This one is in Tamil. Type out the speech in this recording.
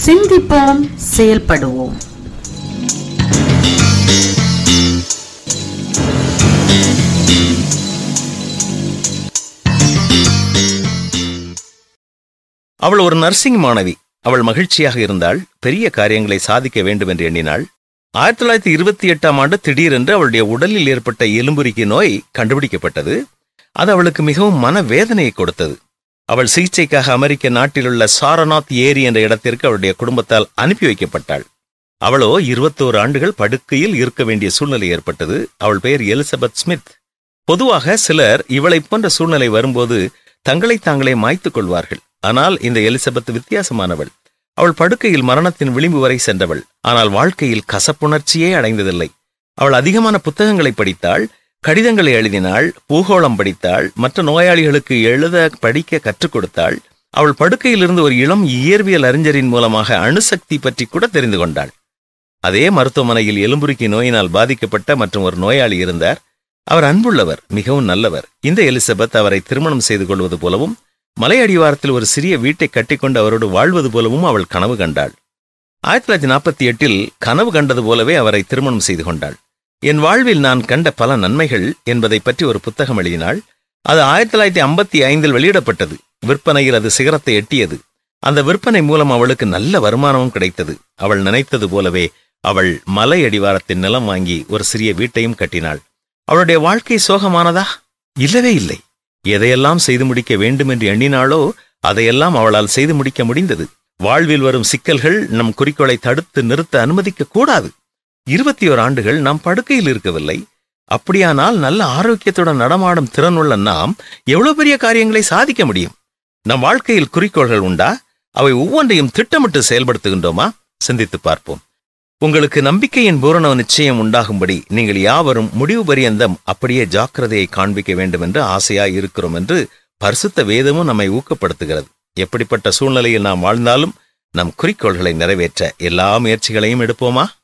சிந்திப்போம் செயல்படுவோம் அவள் ஒரு நர்சிங் மாணவி அவள் மகிழ்ச்சியாக இருந்தால் பெரிய காரியங்களை சாதிக்க வேண்டும் என்று எண்ணினாள் ஆயிரத்தி தொள்ளாயிரத்தி இருபத்தி எட்டாம் ஆண்டு திடீரென்று அவளுடைய உடலில் ஏற்பட்ட எலும்புரிக்கு நோய் கண்டுபிடிக்கப்பட்டது அது அவளுக்கு மிகவும் மனவேதனையை கொடுத்தது அவள் சிகிச்சைக்காக அமெரிக்க நாட்டிலுள்ள சாரநாத் ஏரி என்ற இடத்திற்கு அவளுடைய குடும்பத்தால் அனுப்பி வைக்கப்பட்டாள் அவளோ இருபத்தோரு ஆண்டுகள் படுக்கையில் இருக்க வேண்டிய சூழ்நிலை ஏற்பட்டது அவள் பெயர் எலிசபெத் ஸ்மித் பொதுவாக சிலர் இவளைப் போன்ற சூழ்நிலை வரும்போது தங்களை தாங்களே மாய்த்துக் கொள்வார்கள் ஆனால் இந்த எலிசபெத் வித்தியாசமானவள் அவள் படுக்கையில் மரணத்தின் விளிம்பு வரை சென்றவள் ஆனால் வாழ்க்கையில் கசப்புணர்ச்சியே அடைந்ததில்லை அவள் அதிகமான புத்தகங்களை படித்தாள் கடிதங்களை எழுதினாள் பூகோளம் படித்தாள் மற்ற நோயாளிகளுக்கு எழுத படிக்க கற்றுக் கொடுத்தாள் அவள் படுக்கையிலிருந்து ஒரு இளம் இயற்பியல் அறிஞரின் மூலமாக அணுசக்தி பற்றி கூட தெரிந்து கொண்டாள் அதே மருத்துவமனையில் எலும்புருக்கி நோயினால் பாதிக்கப்பட்ட மற்றும் ஒரு நோயாளி இருந்தார் அவர் அன்புள்ளவர் மிகவும் நல்லவர் இந்த எலிசபெத் அவரை திருமணம் செய்து கொள்வது போலவும் மலை அடிவாரத்தில் ஒரு சிறிய வீட்டை கட்டிக்கொண்டு அவரோடு வாழ்வது போலவும் அவள் கனவு கண்டாள் ஆயிரத்தி தொள்ளாயிரத்தி நாற்பத்தி எட்டில் கனவு கண்டது போலவே அவரை திருமணம் செய்து கொண்டாள் என் வாழ்வில் நான் கண்ட பல நன்மைகள் என்பதை பற்றி ஒரு புத்தகம் எழுதினாள் அது ஆயிரத்தி தொள்ளாயிரத்தி ஐம்பத்தி ஐந்தில் வெளியிடப்பட்டது விற்பனையில் அது சிகரத்தை எட்டியது அந்த விற்பனை மூலம் அவளுக்கு நல்ல வருமானமும் கிடைத்தது அவள் நினைத்தது போலவே அவள் மலை அடிவாரத்தின் நிலம் வாங்கி ஒரு சிறிய வீட்டையும் கட்டினாள் அவளுடைய வாழ்க்கை சோகமானதா இல்லவே இல்லை எதையெல்லாம் செய்து முடிக்க வேண்டும் என்று எண்ணினாளோ அதையெல்லாம் அவளால் செய்து முடிக்க முடிந்தது வாழ்வில் வரும் சிக்கல்கள் நம் குறிக்கோளை தடுத்து நிறுத்த அனுமதிக்க கூடாது இருபத்தி ஓர் ஆண்டுகள் நாம் படுக்கையில் இருக்கவில்லை அப்படியானால் நல்ல ஆரோக்கியத்துடன் நடமாடும் திறனுள்ள நாம் எவ்வளவு பெரிய காரியங்களை சாதிக்க முடியும் நம் வாழ்க்கையில் குறிக்கோள்கள் உண்டா அவை ஒவ்வொன்றையும் திட்டமிட்டு செயல்படுத்துகின்றோமா சிந்தித்து பார்ப்போம் உங்களுக்கு நம்பிக்கையின் பூரண நிச்சயம் உண்டாகும்படி நீங்கள் யாவரும் முடிவு பரியந்தம் அப்படியே ஜாக்கிரதையை காண்பிக்க வேண்டும் என்று ஆசையாய் இருக்கிறோம் என்று பரிசுத்த வேதமும் நம்மை ஊக்கப்படுத்துகிறது எப்படிப்பட்ட சூழ்நிலையில் நாம் வாழ்ந்தாலும் நம் குறிக்கோள்களை நிறைவேற்ற எல்லா முயற்சிகளையும் எடுப்போமா